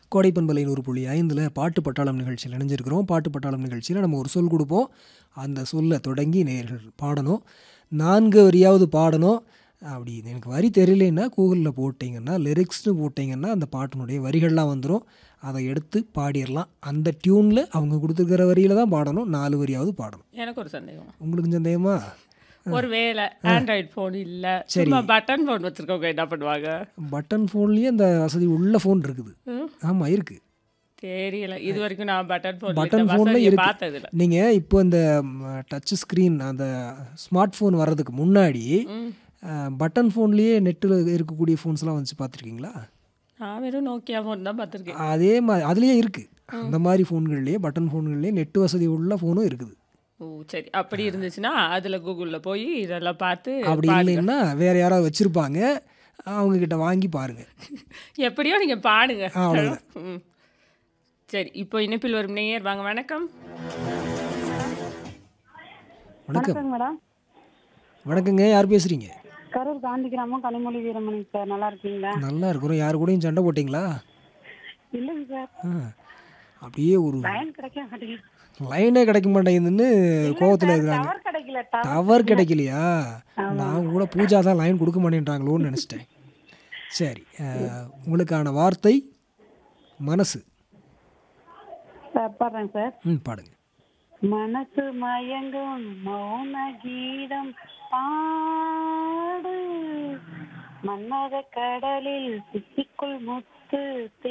கோடை பண்பலை நூறு புள்ளி ஐந்தில் பாட்டு பட்டாளம் நிகழ்ச்சியில் இணைஞ்சிருக்கிறோம் பாட்டு பட்டாளம் நிகழ்ச்சியில் நம்ம ஒரு சொல் கொடுப்போம் அந்த சொல்லை தொடங்கி நேயர்கள் பாடணும் நான்கு வரியாவது பாடணும் அப்படி எனக்கு வரி தெரியலன்னா கூகுளில் போட்டிங்கன்னா லிரிக்ஸ்னு போட்டிங்கன்னா அந்த பாட்டினுடைய வரிகள்லாம் வந்துடும் அதை எடுத்து பாடிடலாம் அந்த டியூனில் அவங்க கொடுத்துருக்கிற வரியில் தான் பாடணும் நாலு வரியாவது பாடணும் எனக்கு ஒரு சந்தேகம் உங்களுக்கு சந்தேகமா ஒருவேளை ஆண்ட்ராய்டு ஃபோன் இல்ல சும்மா பட்டன் ஃபோன் வச்சிருக்கவங்க என்ன பண்ணுவாங்க பட்டன் ஃபோன்லேயே அந்த வசதி உள்ள ஃபோன் இருக்குது ஆமாம் இருக்குது தெரியல இது வரைக்கும் நான் பட்டன் ஃபோன் பட்டன் ஃபோனில் வசதியை இருக்கு பார்த்தது இல்ல நீங்கள் இப்போ இந்த டச் ஸ்க்ரீன் அந்த ஸ்மார்ட் ஃபோன் வர்றதுக்கு முன்னாடி பட்டன் ஃபோன்லேயே நெட்டில் இருக்கக்கூடிய ஃபோன்ஸ்லாம் வந்துச்சு பார்த்துருக்கீங்களா நான் வெறும் நோக்கியா ஃபோன் தான் பார்த்துருக்கேன் அதே மாதிரி அதுலேயே இருக்குது அந்த மாதிரி ஃபோன்கள்லேயே பட்டன் ஃபோன்கள்லேயே நெட் வசதி உள்ள ஃபோனும் இருக்குது ஓ சரி அப்படி இருந்துச்சுன்னா அதுல கூகுள்ல போய் இதெல்லாம் பார்த்து அப்படி இல்லைன்னா வேற யாராவது வச்சுருப்பாங்க அவங்க கிட்ட வாங்கி பாருங்க எப்படியோ நீங்க பாடுங்க அவ்வளவுதான். ம். சரி இப்போ இணைப்பில் வரும் நேயர் வாங்க வணக்கம் வணக்கம் வணக்கம் மேடம் வணக்கங்க யார் பேசுகிறீங்க கரூர் காந்தி கிராமம் கனிமொழி வீரமணி சார் நல்லா இருக்கீங்களா நல்லா இருக்கிறோம் யாரு கூடயும் சண்டை போட்டிங்களா இல்லைங்க சார் ஆ அப்படியே ஒரு லைன் கிடைக்க மாட்டேங்குது லைனே கிடைக்க மாட்டேங்குதுன்னு கோவத்தில் இருக்கிறாங்க டவர் கிடைக்கல டவர் டவர் கிடைக்கலையா நான் கூட பூஜா தான் லைன் கொடுக்க மாட்டேன்றாங்களோன்னு நினச்சிட்டேன் சரி அஹ், உங்களுக்கான வார்த்தை மனசு சார் பாடுறேன் சார் ம் பாடுங்க மனசு மயங்கும் மௌன கீதம் பாடு மன்னர கடலில் சிப்பிக்குள் முத்து